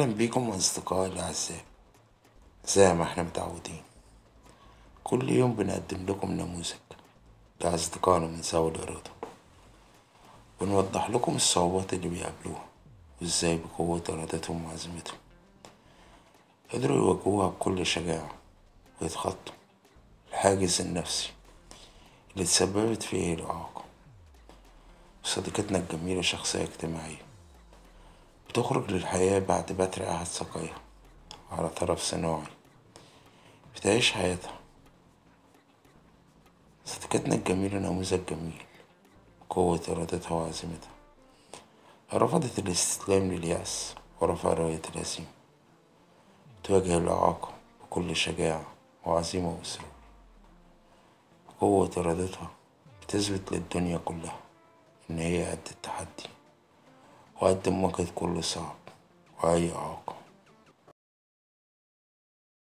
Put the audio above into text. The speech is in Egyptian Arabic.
أهلا بيكم أصدقائي الأعزاء زي ما احنا متعودين كل يوم بنقدم لكم نموذج لأصدقائنا من ذوي الإرادة بنوضح لكم الصعوبات اللي بيقابلوها وإزاي بقوة إرادتهم وعزيمتهم قدروا يواجهوها بكل شجاعة ويتخطوا الحاجز النفسي اللي تسببت فيه الإعاقة صديقتنا الجميلة شخصية اجتماعية بتخرج للحياة بعد بتر أحد ساقيها على طرف صناعي بتعيش حياتها صديقتنا الجميلة نموذج جميل قوة إرادتها وعزيمتها رفضت الاستسلام لليأس ورفع راية الهزيمة تواجه الإعاقة بكل شجاعة وعزيمة وإصرار بقوة إرادتها بتثبت للدنيا كلها إن هي قد التحدي وقد مواجهة كل صعب وأي إعاقة